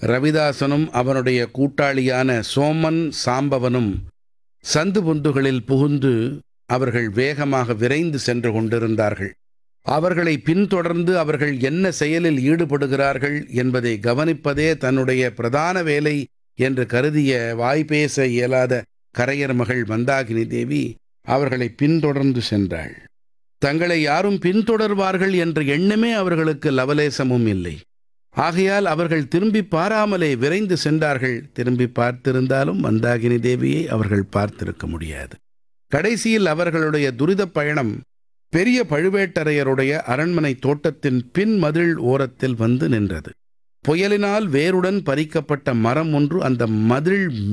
ரவிதாசனும் அவனுடைய கூட்டாளியான சோமன் சாம்பவனும் சந்து பொந்துகளில் புகுந்து அவர்கள் வேகமாக விரைந்து சென்று கொண்டிருந்தார்கள் அவர்களை பின்தொடர்ந்து அவர்கள் என்ன செயலில் ஈடுபடுகிறார்கள் என்பதை கவனிப்பதே தன்னுடைய பிரதான வேலை என்று கருதிய வாய்பேச இயலாத கரையர் மகள் மந்தாகினி தேவி அவர்களை பின்தொடர்ந்து சென்றாள் தங்களை யாரும் பின்தொடர்வார்கள் என்ற எண்ணமே அவர்களுக்கு லவலேசமும் இல்லை ஆகையால் அவர்கள் திரும்பி பாராமலே விரைந்து சென்றார்கள் திரும்பி பார்த்திருந்தாலும் மந்தாகினி தேவியை அவர்கள் பார்த்திருக்க முடியாது கடைசியில் அவர்களுடைய துரிதப் பயணம் பெரிய பழுவேட்டரையருடைய அரண்மனை தோட்டத்தின் பின் மதில் ஓரத்தில் வந்து நின்றது புயலினால் வேருடன் பறிக்கப்பட்ட மரம் ஒன்று அந்த மதில்